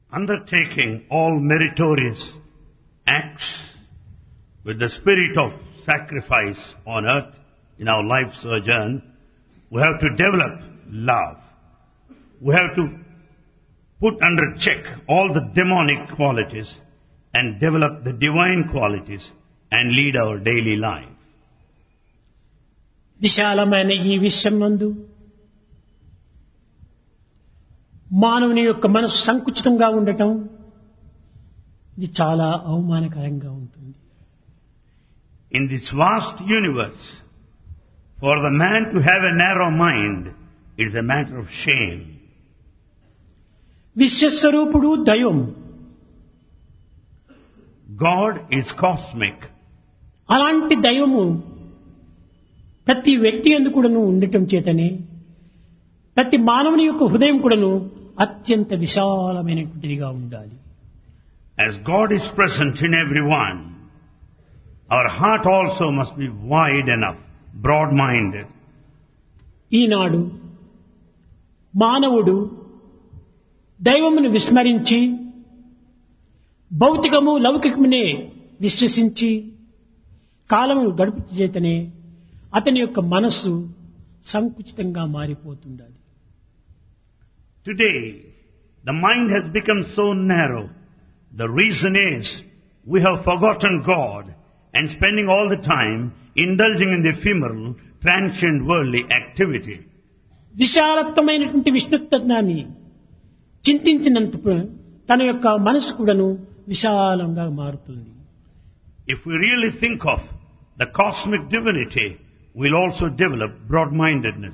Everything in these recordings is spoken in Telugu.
undertaking all meritorious acts with the spirit of sacrifice on earth in our life sojourn, we have to develop love. We have to put under check all the demonic qualities and develop the divine qualities and lead our daily life. విశాలమైన ఈ విశ్వం నందు మానవుని యొక్క మనసు సంకుచితంగా ఉండటం ఇది చాలా అవమానకరంగా ఉంటుంది In this vast universe, for the man to have a narrow mind is a matter of shame. విశ్వస్వరూపుడు దైవం God is cosmic. అలాంటి దైవము ప్రతి వ్యక్తి ఎందు కూడాను ఉండటం చేతనే ప్రతి మానవుని యొక్క హృదయం కూడాను అత్యంత విశాలమైనటువంటిదిగా ఉండాలి As God is present in everyone, our heart also must be wide enough, broad-minded. ఈనాడు మానవుడు దైవమును విస్మరించి భౌతికము లౌకికమునే విశ్వసించి కాలము గడుపు చేతనే అతని యొక్క మనస్సు సంకుచితంగా మారిపోతుండాలి Today, the mind has become so narrow. The reason is we have forgotten God and spending all the time indulging in the ephemeral, transient worldly activity. విశాలత్వమైనటువంటి విష్ణుత్వాన్ని చింతించినంత తన యొక్క మనసు కూడాను విశాలంగా మారుతుంది If we really think of the cosmic divinity, we'll also develop broad-mindedness.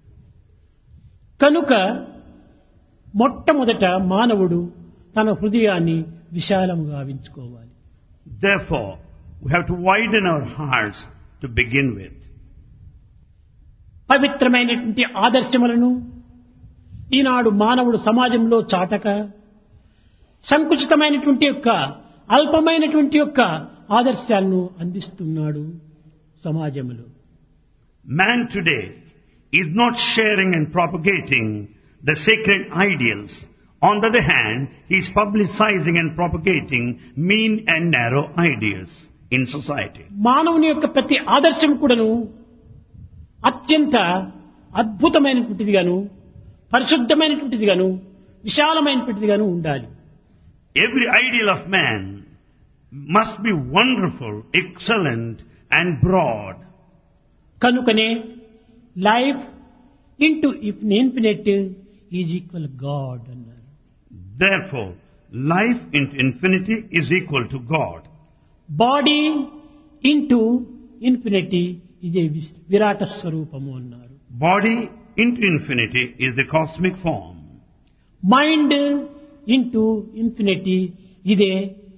కనుక మొట్టమొదట మానవుడు తన హృదయాన్ని విశాలంగా గావించుకోవాలి Therefore, we have to widen our hearts to begin with. పవిత్రమైనటువంటి ఆదర్శములను ఈనాడు మానవుడు సమాజంలో చాటక సంకుచితమైనటువంటి యొక్క అల్పమైనటువంటి యొక్క ఆదర్శాలను అందిస్తున్నాడు సమాజంలో Man today is not sharing and propagating the sacred ideals. On the other hand, he is publicizing and propagating mean and narrow ideas in society. మానవుని యొక్క ప్రతి ఆదర్శం కూడాను అత్యంత అద్భుతమైనటువంటిదిగాను పరిశుద్ధమైనటువంటిదిగాను విశాలమైనటువంటిదిగాను ఉండాలి Every ideal of man must be wonderful, excellent and broad. కనుకనే life into if infinite is equal God అన్నారు Therefore, life into infinity is equal to God. Body into infinity ఇది విరాట స్వరూపము అన్నారు Body into infinity is the cosmic form. Mind into infinity ఇదే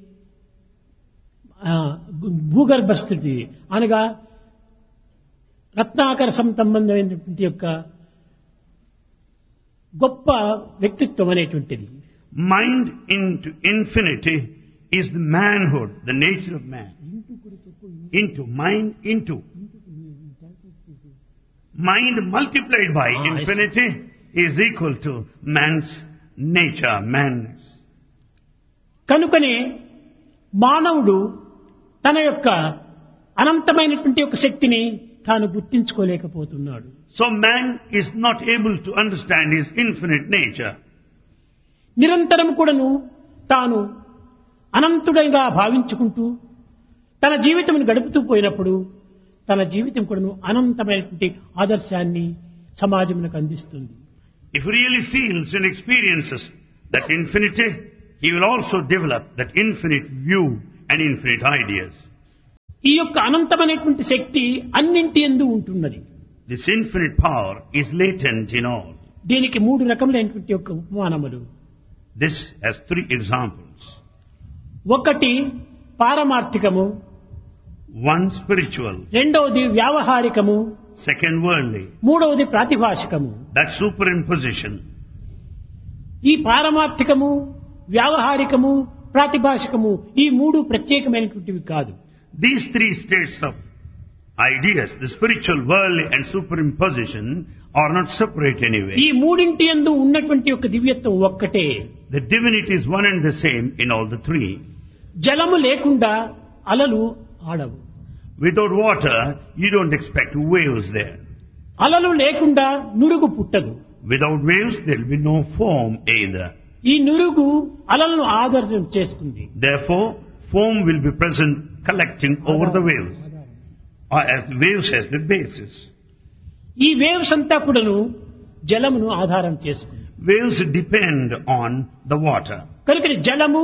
ఆ, భూగర్భ స్థితి అనగా రత్నాకర సంబంధమైనటువంటి యొక్క గొప్ప వ్యక్తిత్వం అనేటువంటిది Mind into infinity is the manhood, the nature of man. Into, mind into. Mind multiplied by Ah, I see. infinity is equal to man's nature, manness. కనుకనే మానవుడు తన యొక్క అనంతమైనటువంటి యొక్క శక్తిని తాను గుర్తించుకోలేకపోతున్నాడు So man is not able to understand his infinite nature. నిరంతరం కూడాను తాను అనంతుడిగా భావించుకుంటూ తన జీవితం గడుపుతూ పోయినప్పుడు తన జీవితం కూడాను అనంతమైనటువంటి ఆదర్శాన్ని సమాజమునకు అందిస్తుంది If he really feels and experiences that infinity, he will also develop that infinite view and infinite ideas. ఈ యొక్క అనంతమైనటువంటి శక్తి అన్నింటి ఎందు ఉంటున్నది This infinite power is latent in all. దీనికి మూడు రకములైనటువంటి యొక్క ఉపమానములు This has three examples. ఒకటి పారమార్థికము One spiritual, రెండవది వ్యావహారికము second worldly. మూడవది ప్రాతిభాషికము That superimposition. ఈ పారమార్థికము వ్యావహారికము ప్రాతిభాషికము ఈ మూడు ప్రత్యేకమైనటువంటివి కాదు These three states of ideas, the spiritual, worldly and superimposition are not separate anyway. ఈ మూడింటి యందు ఉన్నటువంటి యొక్క దివ్యత్వం ఒక్కటే The divinity is one and the same in all the three. జలము లేకుండా అలలు ఆడవు Without water, you don't expect waves there. అలలు లేకుండా నురుగు పుట్టదు Without waves, there will be no foam either. ఈ నురుగు అలలను ఆదర్శం చేసుకుంది Therefore, foam will be present collecting over the waves, or as the waves as the basis. ఈ వేవ్స్ అంతా కూడాను జలమును ఆధారం చేసుకుంది Waves depend on the water. కనుక జలము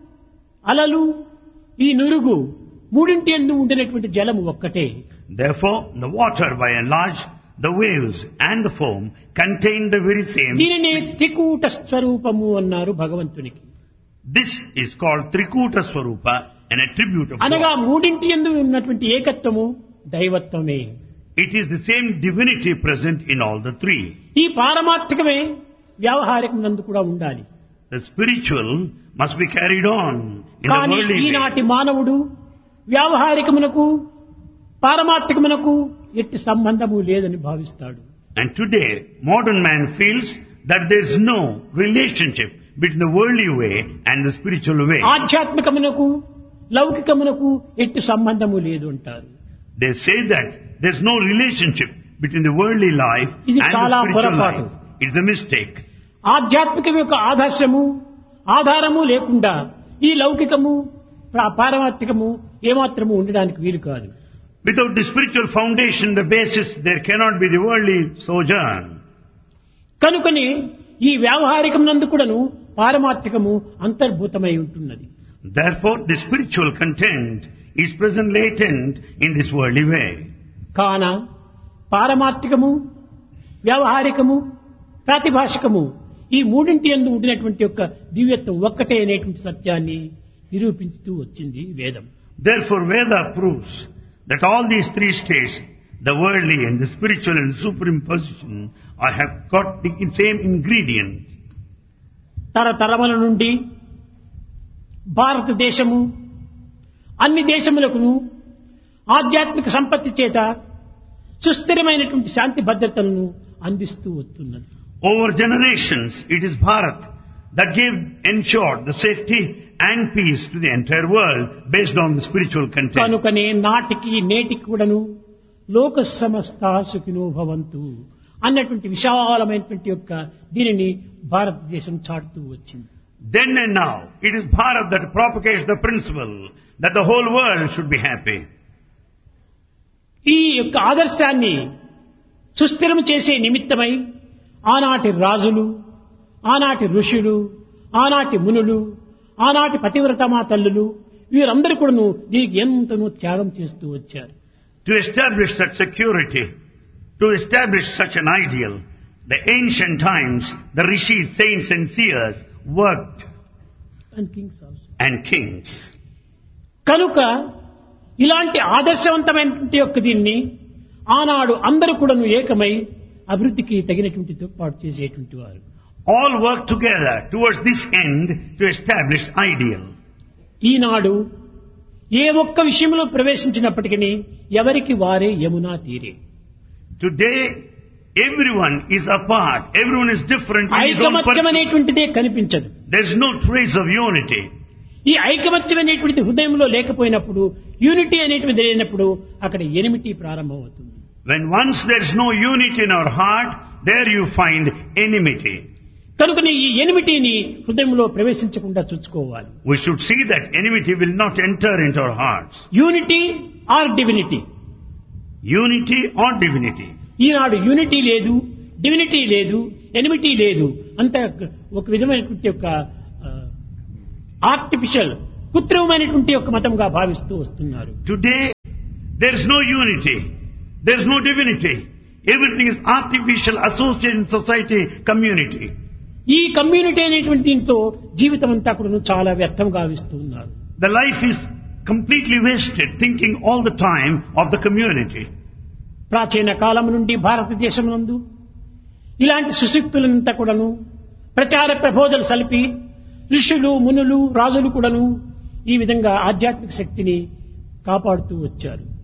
అలలు ఈ నురుగు మూడింటి ఎందు ఉండినటువంటి జలము ఒక్కటే Therefore, the water by and large, the waves and the foam contain the very same. దీనిని త్రికూట స్వరూపము అన్నారు భగవంతునికి This is called Trikuta Swarupa, an attribute of అనగా God. మూడింటి ఎందు ఉన్నటువంటి ఏకత్వము దైవత్వమే It is the same divinity present in all the three. ఈ పారమార్థికమే వ్యావహారికమునందు కూడా ఉండాలి The spiritual must be carried on in the కానీ worldly way. ఈనాటి మానవుడు వ్యావహారికమునకు పారమార్థికమునకు ఎట్టి సంబంధము లేదని భావిస్తాడు And today, modern man feels that there is no relationship between the worldly way and the spiritual way. ఆధ్యాత్మికమునకు లౌకికమునకు ఎట్టి సంబంధము లేదు అంటారు They say that there is no relationship between the worldly life ఇది and the చాలా spiritual పొరపాటు. life. It's a mistake. ఆధ్యాత్మికం యొక్క ఆదర్శము ఆధారము లేకుండా ఈ లౌకికము పా- పారమార్థికము ఏమాత్రము ఉండడానికి వీలు కాదు Without the spiritual foundation, the basis, there cannot be the worldly sojourn. కనుకని ఈ వ్యావహారికమునందు కూడాను పారమార్థికము అంతర్భూతమై ఉంటున్నది Therefore, the spiritual content is present latent in this worldly way. కాన పారమార్థికము వ్యావహారికము ప్రాతిభాషికము ఈ మూడింటి ఎందు ఉండినటువంటి యొక్క దివ్యత్వం ఒక్కటే అనేటువంటి సత్యాన్ని నిరూపించుతూ వచ్చింది వేదం Therefore, Veda proves that all these three states, the worldly and the spiritual and the superimposition, are, have got the same ingredient. తరతరముల నుండి భారతదేశము అన్ని దేశములకును ఆధ్యాత్మిక సంపత్తి చేత సుస్థిరమైనటువంటి శాంతి భద్రతలను అందిస్తూ వస్తున్నది Over generations, it is Bharat that gave, ensured the safety and peace to the entire world based on the spiritual content. కనుకనే నాటికి నేటికి కూడాను లోక సమస్త సుఖినో భవంతు అన్నటువంటి విశాలమైనటువంటి యొక్క దీనిని భారతదేశం చాటుతూ వచ్చింది Then and now, it is Bharat that propagates the principle that the whole world should be happy. ఈ యొక్క ఆదర్శాన్ని సుస్థిరం చేసే నిమిత్తమై ఆనాటి రాజులు ఆనాటి ఋషులు ఆనాటి మునులు ఆనాటి పతివ్రతమా తల్లులు వీరందరూ కూడాను దీనికి ఎంతనో త్యాగం చేస్తూ వచ్చారు To establish such security, to establish such an ideal, the ancient times, the rishis, saints and seers worked And kings also. and kings. కనుక ఇలాంటి ఆదర్శవంతమైనటువంటి యొక్క దీన్ని ఆనాడు అందరూ కూడాను ఏకమై అభివృద్ధికి తగినటువంటి తోడ్పాటు చేసేటువంటి వారు All work together towards this end to establish ideal. ఈనాడు ఏ ఒక్క విషయంలో ప్రవేశించినప్పటికీ ఎవరికి వారే యమునా తీరే Today, everyone is apart. Everyone is different in his own ఐకమత్యం person. అనేటువంటిదే కనిపించదు There's no trace of unity. ఈ ఐకమత్యం అనేటువంటిది హృదయంలో లేకపోయినప్పుడు యూనిటీ అనేటువంటిది లేనప్పుడు అక్కడ ఎనిమిటీ ప్రారంభమవుతుంది When once there's no unity in our heart, there you find enmity. కనుకని ఈ ఎనిమిటీని హృదయంలో ప్రవేశించకుండా చూసుకోవాలి We should see that enmity will not enter into our hearts. Unity or divinity Unity or divinity. ఈనాడు యూనిటీ లేదు డివినిటీ లేదు ఎనిమిటీ లేదు అంత ఒక విధమైనటువంటి యొక్క ఆర్టిఫిషియల్ కృత్రిమమైనటువంటి యొక్క మతంగా భావిస్తూ వస్తున్నారు Today, there's no unity. There's no divinity. Everything is artificial, associated in society, community. ఈ కమ్యూనిటీ అనేటువంటి దీంతో జీవితం అంతా కూడా చాలా వ్యర్థం గావిస్తూ ఉన్నారు The life is completely wasted thinking all the time of the community. ప్రాచీన కాలం నుండి భారతదేశం నందు ఇలాంటి సుశక్తులంతా కూడాను ప్రచార ప్రబోధలు సలిపి ఋషులు మునులు రాజులు కూడాను ఈ విధంగా ఆధ్యాత్మిక శక్తిని కాపాడుతూ వచ్చారు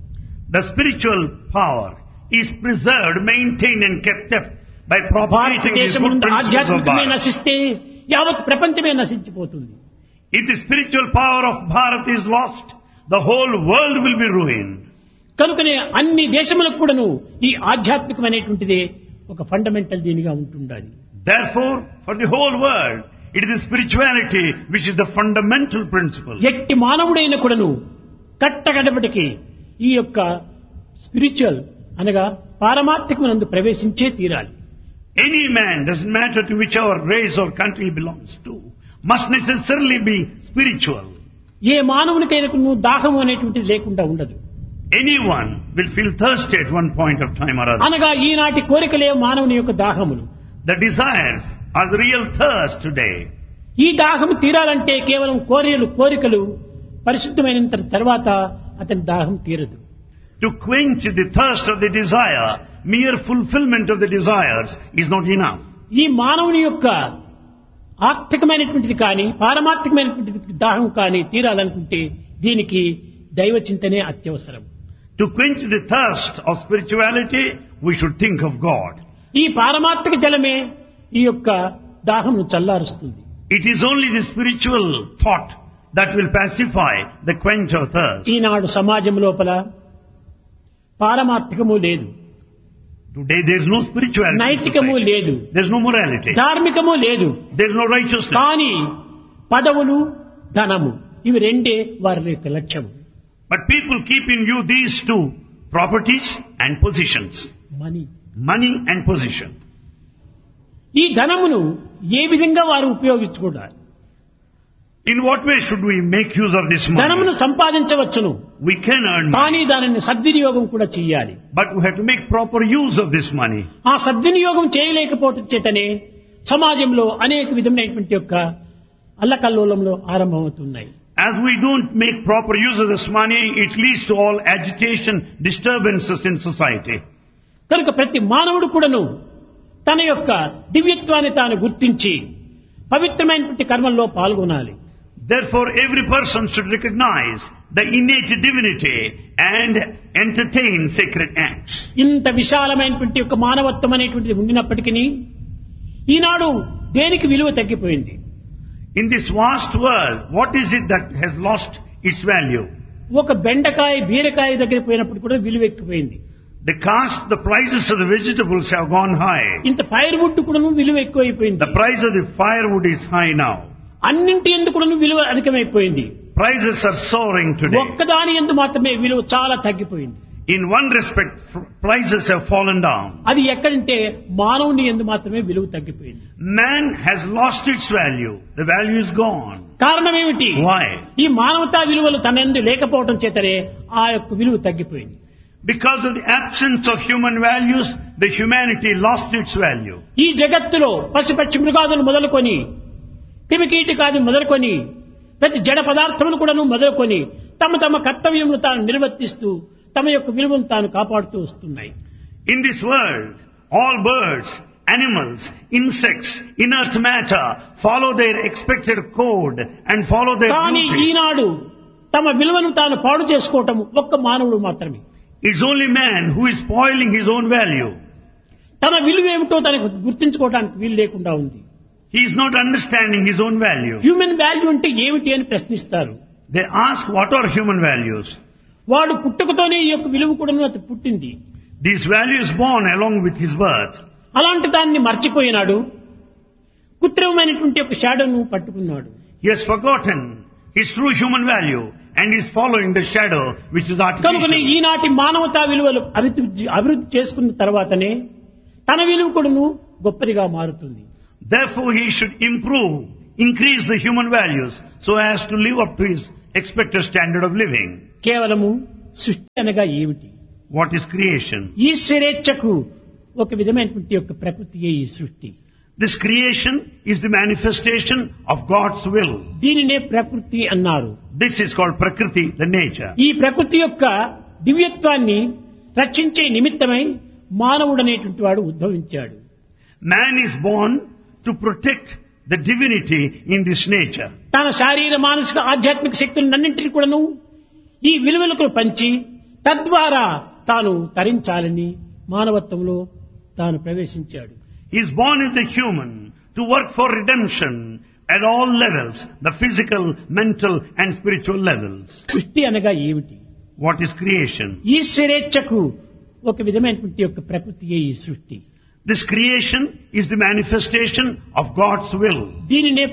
The spiritual power is preserved, maintained and kept up by propagating these భారతదేశం good నుండి principles of ఆధ్యాత్మికమే Bharat. నశిస్తే యావత్ ప్రపంచమే నశించిపోతుంది If the spiritual power of Bharat is lost, the whole world will be ruined. కనుకనే అన్ని దేశములకు కూడాను ఈ ఆధ్యాత్మికమైనటువంటిదే ఒక ఫండమెంటల్ దీనిగా ఉంటుండాలి Therefore, for the whole world, it is the spirituality which is the fundamental principle. ఎట్టి మానవుడైన కూడాను కట్టగడపటికి ఈ యొక్క స్పిరిచువల్ అనగా పారమార్థికమునందు ప్రవేశించే తీరాలి Any man, doesn't matter to whichever race or country he belongs to, must necessarily be spiritual. ఏ మానవునికైనా కూడాను దాహము అనేటువంటిది లేకుండా ఉండదు Anyone will feel thirsty at one point of time or other. అనగా ఈనాటి కోరికలే మానవుని యొక్క దాహములు The desires are the real thirst today. ఈ దాహము తీరాలంటే కేవలం కోరికలు కోరికలు పరిశుద్ధమైన తర్వాత అతని దాహం తీరదు To quench the thirst of the desire, mere fulfillment of the desires is not enough. ఈ మానవుని యొక్క ఆర్థికమైనటువంటిది కానీ పారమార్థికమైనటువంటిది దాహం కానీ తీరాలనుకుంటే దీనికి దైవ చింతనే అత్యవసరం To quench the thirst of spirituality, we should think of God. ఈ పారమార్థిక జలమే ఈ యొక్క దాహంను చల్లారుస్తుంది It is only the spiritual thought that will pacify the quench of thirst. ఈనాడు సమాజం లోపల పారమార్థికము లేదు Today there is no spirituality. in నైతికము society. లేదు There is no morality. ధార్మికము లేదు There is no righteousness. కానీ పదవులు ధనము ఇవి రెండే వారి యొక్క లక్ష్యము But people keep in view these two, properties and positions. Money Money and position. ఈ ధనమును ఏ విధంగా వారు ఉపయోగించుకోవాలి In what way should we make use of this ధనమును money? సంపాదించవచ్చును We can earn money, కానీ దానిని సద్వినియోగం కూడా చెయ్యాలి but we have to make proper use of this money. ఆ సద్వినియోగం చేయలేకపోవటం చేతనే సమాజంలో అనేక విధమైనటువంటి యొక్క అల్లకల్లోలంలో ఆరంభమవుతున్నాయి As we don't make proper use of this money, it leads to all agitation, disturbances in society. కనుక ప్రతి మానవుడు కూడాను తన యొక్క దివ్యత్వాన్ని తాను గుర్తించి పవిత్రమైనటువంటి కర్మల్లో పాల్గొనాలి Therefore, every person should recognize the innate divinity and entertain sacred acts. ఇంత విశాలమైనటువంటి యొక్క మానవత్వం అనేటువంటిది ఉండినప్పటికీ ఈనాడు దేనికి విలువ తగ్గిపోయింది In this vast world, what is it that has lost its value? ఒక బెండకాయ బీరకాయ దగ్గర పోయినప్పుడు కూడా విలువ ఎక్కిపోయింది The cost, the prices of the vegetables have gone high. ఇంత ఫైర్ వుడ్ కూడా విలువ ఎక్కువైపోయింది The price of the firewood is high now. అన్నింటి ఎందుకు కూడా విలువ అధికమైపోయింది Prices are soaring today. ఒక్కదాని ఎందు మాత్రమే విలువ చాలా తగ్గిపోయింది In one respect, f- prices have fallen down. అది ఎక్కడంటే మానవుని ఎందు మాత్రమే విలువ తగ్గిపోయింది Man has lost its value. The value is gone. కారణం ఏమిటి Why? ఈ మానవతా విలువలు తన ఎందు లేకపోవటం చేతనే ఆ యొక్క విలువ తగ్గిపోయింది Because of the absence of human values, the humanity lost its value. ఈ జగత్తులో పశుపక్షి మృగాదులు మొదలుకొని క్రిమికీటకాదులు మొదలుకొని ప్రతి జడ పదార్థములు కూడాను మొదలుకొని తమ తమ కర్తవ్యమును తాను నిర్వర్తిస్తూ తమ యొక్క విలువను తాను కాపాడుతూ వస్తున్నాయి In this world, all birds, animals, insects, inert matter follow their expected code and follow their కానీ blueprint. ఈనాడు తమ విలువను తాను పాడు చేసుకోవటం ఒక్క మానవుడు మాత్రమే It's only man who is spoiling his own value. తన విలువ ఏమిటో తనకు గుర్తించుకోవడానికి వీలు లేకుండా ఉంది He is not understanding his own value. Human value అంటే ఏమిటి అని ప్రశ్నిస్తారు They ask what are human values? వాడు పుట్టుకతోనే ఈ యొక్క విలువ కూడా అతను పుట్టింది These values born along with his birth. అలాంటి దాన్ని మర్చిపోయినాడు కృత్రిమమైనటువంటి ఒక షాడోను పట్టుకున్నాడు He has forgotten his true human value and is following the shadow which is కనుకనే artificial. ఈనాటి మానవతా విలువలు అభివృద్ధి అభివృద్ధి చేసుకున్న తర్వాతనే తన విలువ కూడాను గొప్పదిగా మారుతుంది Therefore he should improve, increase the human values so as to live up to his expected standard of living. కేవలము సృష్టి అనగా ఏమిటి What is creation? ఈశ్వరేచ్ఛకు ఒక విధమైనటువంటి యొక్క ప్రకృతియే ఈ సృష్టి This creation is the manifestation of God's will. దీనినే ప్రకృతి అన్నారు This is called Prakriti, the nature. ఈ ప్రకృతి యొక్క దివ్యత్వాన్ని రక్షించే నిమిత్తమై మానవుడనేటువంటి వాడు ఉద్భవించాడు Man is born to protect the divinity in this nature. తన శారీర మానసిక ఆధ్యాత్మిక శక్తులన్నింటినీ కూడాను ఈ విలువలకు పంచి తద్వారా తాను తరించాలని మానవత్వంలో తాను ప్రవేశించాడు He is born as a human to work for redemption at all levels, the physical, mental and spiritual levels. సృష్టి అనగా ఏమిటి What is creation? ఈశ్వరేచ్ఛకు ఒక విధమైనటువంటి యొక్క ప్రకృతియే ఈ సృష్టి This creation is the manifestation of God's will. దీనినే